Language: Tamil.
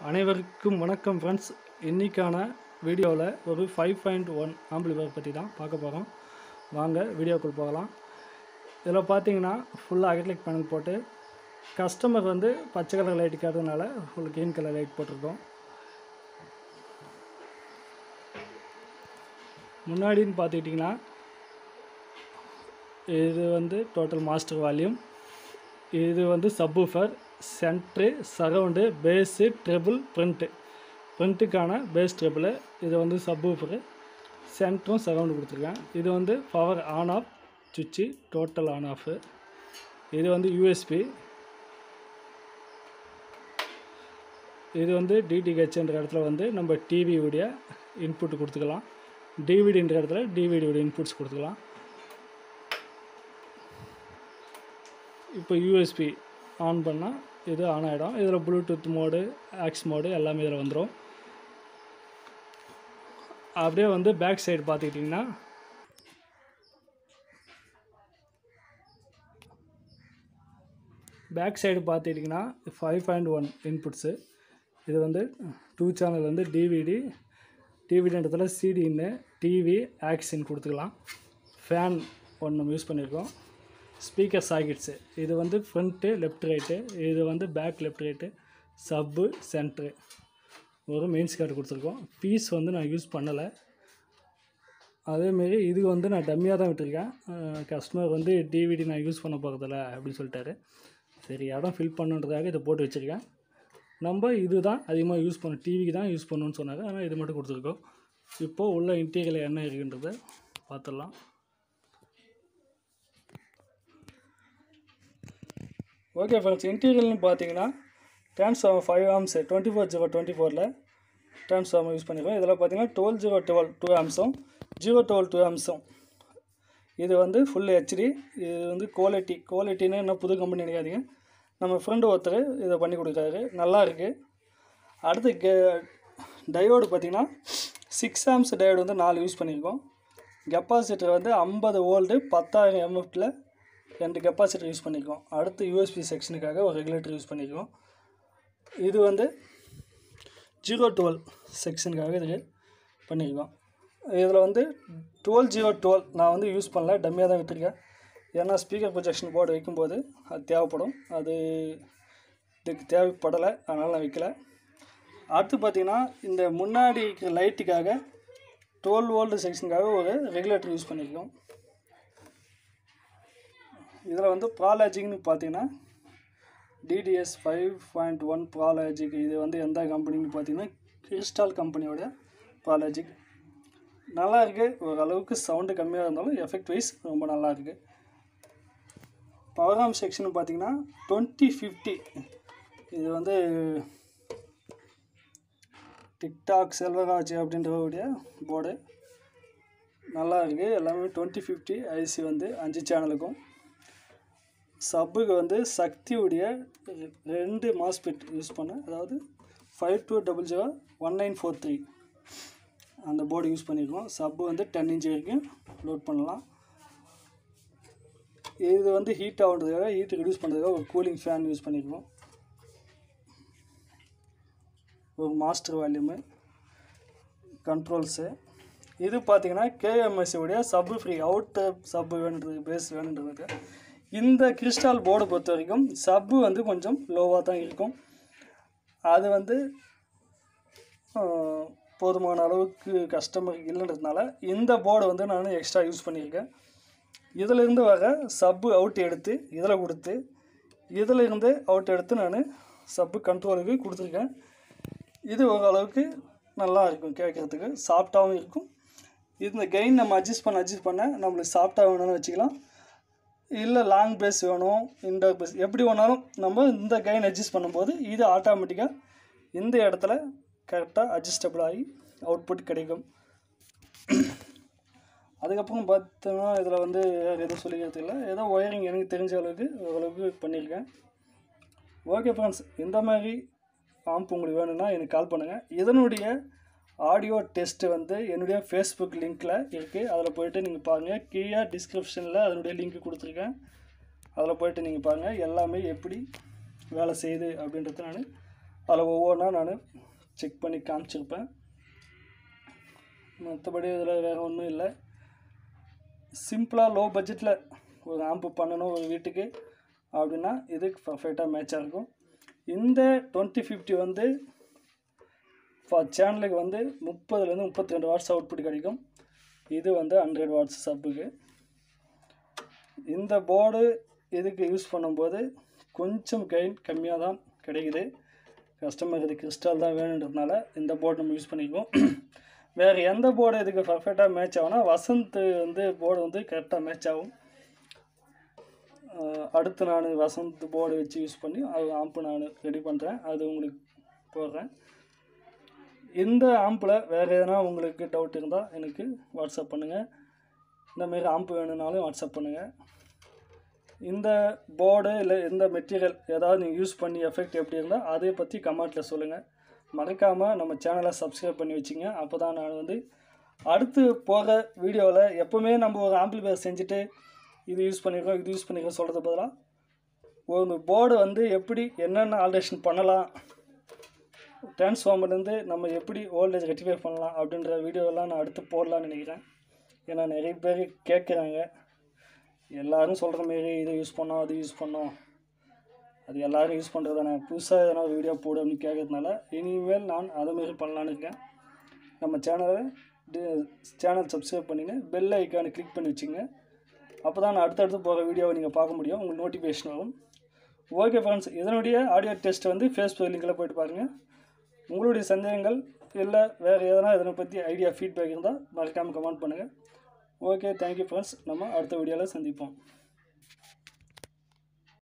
அனைவருக்கும் வணக்கம் ஃப்ரெண்ட்ஸ் இன்றைக்கான வீடியோவில் ஒரு ஃபைவ் பாயிண்ட் ஒன் ஆம்பிளிஃபையர் பற்றி தான் பார்க்க போகிறோம் வாங்க வீடியோக்குள் போகலாம் இதில் பார்த்தீங்கன்னா ஃபுல்லாக அகட்லிக் பேனல் போட்டு கஸ்டமர் வந்து பச்சை கலர் லைட் கேட்டதுனால ஃபுல் க்ரீன் கலர் லைட் போட்டிருக்கோம் முன்னாடின்னு பார்த்துக்கிட்டிங்கன்னா இது வந்து டோட்டல் மாஸ்டர் வால்யூம் இது வந்து subwoofer centre surround bass treble front ஃப்ரண்ட்டுக்கான பேஸ் ட்ரெபிள் இது வந்து சப்வூஃபரு சென்ட்ரும் சரவுண்டு கொடுத்துருக்கேன் இது வந்து பவர் ஆன் ஆஃப் சுவிட்சு டோட்டல் ஆன் ஆஃபு இது வந்து யூஎஸ்பி இது வந்து டிடிஹெச்ன்ற இடத்துல வந்து நம்ம டிவியுடைய இன்புட் கொடுத்துக்கலாம் டிவிடின்ற இடத்துல டிவிடியோட இன்புட்ஸ் கொடுத்துக்கலாம் இப்போ யூஎஸ்பி ஆன் பண்ணால் இது ஆன் ஆகிடும் இதில் ப்ளூடூத் மோடு ஆக்ஸ் மோடு எல்லாமே இதில் வந்துடும் அப்படியே வந்து பேக் சைடு பார்த்துக்கிட்டிங்கன்னா பேக் சைடு பார்த்துக்கிட்டிங்கன்னா ஃபைவ் பாயிண்ட் ஒன் இன்புட்ஸு இது வந்து டூ சேனல் வந்து டிவிடி டிவிடின்றதுல சிடின்னு டிவி ஆக்ஸின் கொடுத்துக்கலாம் ஃபேன் ஒன்று நம்ம யூஸ் பண்ணியிருக்கோம் ஸ்பீக்கர் சாக்கெட்ஸு இது வந்து ஃப்ரண்ட்டு லெஃப்ட் ரைட்டு இது வந்து back left right sub centre ஒரு மெயின்ஸ் கார்டு கொடுத்துருக்கோம் பீஸ் வந்து நான் யூஸ் பண்ணலை அதேமாரி இது வந்து நான் டம்மியாக தான் விட்டுருக்கேன் கஸ்டமர் வந்து டிவிடி நான் யூஸ் பண்ண போகிறதில்ல அப்படின்னு சொல்லிட்டாரு சரி இடம் ஃபில் பண்ணுன்றதாக இதை போட்டு வச்சுருக்கேன் நம்ம இது தான் அதிகமாக யூஸ் பண்ண டிவிக்கு தான் யூஸ் பண்ணணும்னு சொன்னாங்க ஆனால் இது மட்டும் கொடுத்துருக்கோம் இப்போது உள்ள இன்டீரியல் என்ன இருக்குன்றதை பார்த்துடலாம் ஓகே ஃப்ரெண்ட்ஸ் இன்டீரியல்னு பார்த்தீங்கன்னா transformer five amps twenty four zero twenty ஃபோரில் ட்ரான்ஸ்ஃபார்மர் யூஸ் பண்ணியிருக்கோம் இதில் பார்த்தீங்கன்னா டுவெல் ஜீரோ டுவெல் டூ ஆம்ஸும் ஜீரோ டுவெல் டூ ஆம்ஸும் இது வந்து ஃபுல் ஹெச்டி இது வந்து குவாலிட்டி குவாலிட்டின்னு என்ன புது கம்பெனி நினைக்காதீங்க நம்ம ஃப்ரெண்டு ஒருத்தர் இதை பண்ணி கொடுக்குறாரு நல்லா இருக்குது அடுத்து கே டயோடு பார்த்திங்கன்னா சிக்ஸ் ஆம்ஸ் டயோடு வந்து நாலு யூஸ் பண்ணியிருக்கோம் கெப்பாசிட்டர் வந்து ஐம்பது ஓல்டு பத்தாயிரம் எம்எஃப்டில் ரெண்டு கெப்பாசிட்டர் யூஸ் பண்ணியிருக்கோம் அடுத்து யூஎஸ்பி செக்ஷனுக்காக ஒரு ரெகுலேட்டர் யூஸ் பண்ணியிருக்கோம் இது வந்து ஜீரோ டுவெல் செக்ஷனுக்காக இது பண்ணியிருக்கோம் இதில் வந்து டுவெல் ஜீரோ டுவெல் நான் வந்து யூஸ் பண்ணல டம்மியாக தான் விட்டுருக்கேன் ஏன்னா ஸ்பீக்கர் ப்ரொஜெக்ஷன் போர்டு வைக்கும்போது அது தேவைப்படும் அது இதுக்கு தேவைப்படலை அதனால் நான் வைக்கல அடுத்து பார்த்திங்கன்னா இந்த முன்னாடி இருக்கிற லைட்டுக்காக டுவெல் வோல்டு செக்ஷனுக்காக ஒரு ரெகுலேட்டர் யூஸ் பண்ணியிருக்கோம் இதில் வந்து ப்ராலாஜிக்னு பார்த்தீங்கன்னா DTS five point one pro logic இது வந்து எந்த கம்பெனின்னு பார்த்தீங்கன்னா கிறிஸ்டால் கம்பெனியோட ப்ராலாஜிக் நல்லா இருக்குது ஓரளவுக்கு சவுண்டு கம்மியாக இருந்தாலும் எஃபெக்ட் வைஸ் ரொம்ப நல்லா இருக்குது பவர் ஆம் செக்ஷன் பார்த்தீங்கன்னா டுவெண்ட்டி ஃபிஃப்டி இது வந்து டிக்டாக் செல்வராஜ் அப்படின்றவுடைய போர்டு நல்லா இருக்குது எல்லாமே டுவெண்ட்டி ஃபிஃப்டி ஐசி வந்து அஞ்சு சேனலுக்கும் சப்புக்கு வந்து சக்தியுடைய ரெண்டு மாஸ்பெட் யூஸ் பண்ணேன் அதாவது five two double zero one nine four three அந்த போர்டு யூஸ் பண்ணியிருக்கோம் சப்பு வந்து டென் இன்ச் வரைக்கும் லோட் பண்ணலாம் இது வந்து ஹீட் ஆகுன்றதுக்காக ஹீட் ரெடியூஸ் பண்ணுறதுக்காக ஒரு கூலிங் ஃபேன் யூஸ் பண்ணியிருக்கோம் ஒரு மாஸ்டர் வால்யூமு கண்ட்ரோல்ஸு இது பார்த்தீங்கன்னா கேஎம்எஸ்சி உடைய சப்பு ஃப்ரீ அவுட்டு சப்பு வேணுன்றது பேஸ் வேணுன்றது இந்த கிறிஸ்டால் போர்டை பொறுத்த வரைக்கும் சப்பு வந்து கொஞ்சம் லோவாக தான் இருக்கும் அது வந்து போதுமான அளவுக்கு கஸ்டமர் இல்லைன்றதுனால இந்த போர்டை வந்து நான் எக்ஸ்ட்ரா யூஸ் பண்ணியிருக்கேன் இதிலிருந்து வர சப்பு அவுட் எடுத்து இதில் கொடுத்து இதில் இருந்து அவுட் எடுத்து நான் சப்பு கண்ட்ரோலுக்கு கொடுத்துருக்கேன் இது ஓரளவுக்கு நல்லா இருக்கும் கேட்குறதுக்கு சாஃப்டாகவும் இருக்கும் இந்த கெயின் நம்ம அட்ஜஸ்ட் பண்ண அட்ஜஸ்ட் பண்ண நம்மளுக்கு சாஃப்டாக வேணும்னு வச்சுக்கலாம் இல்லை லாங் பேஸ் வேணும் இன்டோர் பேஸ் எப்படி வேணாலும் நம்ம இந்த கைன் அட்ஜஸ்ட் பண்ணும்போது இது ஆட்டோமேட்டிக்காக இந்த இடத்துல கரெக்டாக அட்ஜஸ்டபிள் ஆகி அவுட்புட் கிடைக்கும் அதுக்கப்புறம் பார்த்தோன்னா இதில் வந்து வேறு எதுவும் சொல்லிக்கிறது இல்லை ஏதோ ஒயரிங் எனக்கு தெரிஞ்ச அளவுக்கு ஓரளவுக்கு பண்ணியிருக்கேன் ஓகே ஃப்ரெண்ட்ஸ் இந்த மாதிரி ஆம்ப் உங்களுக்கு வேணும்னா எனக்கு கால் பண்ணுங்கள் இதனுடைய ஆடியோ டெஸ்ட்டு வந்து என்னுடைய ஃபேஸ்புக் லிங்க்கில் இருக்குது அதில் போயிட்டு நீங்கள் பாருங்கள் கீழே டிஸ்கிரிப்ஷனில் அதனுடைய லிங்க் கொடுத்துருக்கேன் அதில் போயிட்டு நீங்கள் பாருங்கள் எல்லாமே எப்படி வேலை செய்யுது அப்படின்றத நான் அதில் ஒவ்வொன்றா நான் செக் பண்ணி காமிச்சிருப்பேன் மற்றபடி இதில் வேறு ஒன்றும் இல்லை சிம்பிளாக லோ பட்ஜெட்டில் ஒரு ஆம்பு பண்ணணும் ஒரு வீட்டுக்கு அப்படின்னா இது பர்ஃபெக்டாக மேட்சாக இருக்கும் இந்த டுவெண்ட்டி ஃபிஃப்டி வந்து ஃபார் சேனலுக்கு வந்து முப்பதுலேருந்து முப்பத்தி ரெண்டு வாட்ஸ் அவுட்புட் கிடைக்கும் இது வந்து ஹண்ட்ரட் வாட்ஸ் சப்புக்கு இந்த போர்டு இதுக்கு யூஸ் பண்ணும்போது கொஞ்சம் கெயின் கம்மியாக தான் கிடைக்குது கஸ்டமர் இது கிறிஸ்டால் தான் வேணுன்றதுனால இந்த போர்டு நம்ம யூஸ் பண்ணிக்குவோம் வேறு எந்த போர்டு இதுக்கு பர்ஃபெக்டாக மேட்ச் ஆகும்னா வசந்த் வந்து போர்டு வந்து கரெக்டாக மேட்ச் ஆகும் அஹ் அடுத்து நான் வசந்த் போர்டு வச்சு யூஸ் பண்ணி அது ஆம்பு நான் ரெடி பண்ணுறேன் அது உங்களுக்கு போடுறேன் இந்த ஆம்பில் வேறு எதனா உங்களுக்கு டவுட் இருந்தால் எனக்கு வாட்ஸ்அப் பண்ணுங்கள் இந்தமாரி ஆம்பு வேணும்னாலும் வாட்ஸ்அப் பண்ணுங்கள் இந்த போர்டு இல்லை எந்த மெட்டீரியல் ஏதாவது நீங்கள் யூஸ் பண்ணி எஃபெக்ட் எப்படி இருந்தால் அதை பற்றி கமெண்ட்டில் சொல்லுங்கள் மறக்காமல் நம்ம சேனலை சப்ஸ்கிரைப் பண்ணி வச்சுங்க அப்போ தான் நான் வந்து அடுத்து போகிற வீடியோவில் எப்போவுமே நம்ம ஒரு ஆம்பிளிஃபையர் செஞ்சுட்டு இது யூஸ் பண்ணியிருக்கோம் இது யூஸ் பண்ணியிருக்கோம் சொல்கிறது பதிலாக ஒரு போர்டு வந்து எப்படி என்னென்ன ஆல்ட்ரேஷன் பண்ணலாம் டிரான்ஸ்ஃபார்மர்லேருந்து நம்ம எப்படி ஓல்டேஜ் ரெக்டிஃபை பண்ணலாம் அப்படின்ற வீடியோவெல்லாம் நான் அடுத்து போடலான்னு நினைக்கிறேன் ஏன்னா நிறைய பேர் கேட்குறாங்க எல்லாரும் சொல்கிற மாரி இதை யூஸ் பண்ணோம் அது யூஸ் பண்ணோம் அது எல்லாரும் யூஸ் பண்ணுறத நான் புதுசாக எதனா ஒரு வீடியோ போடு அப்படின்னு கேட்கறதுனால இனிமேல் நான் அதை மாரி பண்ணலான்னு இருக்கேன் நம்ம சேனலை சேனல் சப்ஸ்கிரைப் பண்ணிங்க பெல் ஐக்கானை கிளிக் பண்ணி வச்சுங்க அப்போ தான் நான் அடுத்தடுத்து போகிற வீடியோவை நீங்கள் பார்க்க முடியும் உங்களுக்கு நோட்டிஃபிகேஷன் வரும் ஓகே ஃப்ரெண்ட்ஸ் இதனுடைய ஆடியோ டெஸ்ட் வந்து ஃபேஸ்புக் லிங்கில் போயிட்டு பாருங்கள் உங்களுடைய சந்தேகங்கள் இல்லை வேறு எதனா இதனை பற்றி ஐடியா ஃபீட்பேக் இருந்தால் மறக்காமல் கமெண்ட் பண்ணுங்கள் ஓகே தேங்க்யூ ஃப்ரெண்ட்ஸ் நம்ம அடுத்த வீடியோவில் சந்திப்போம்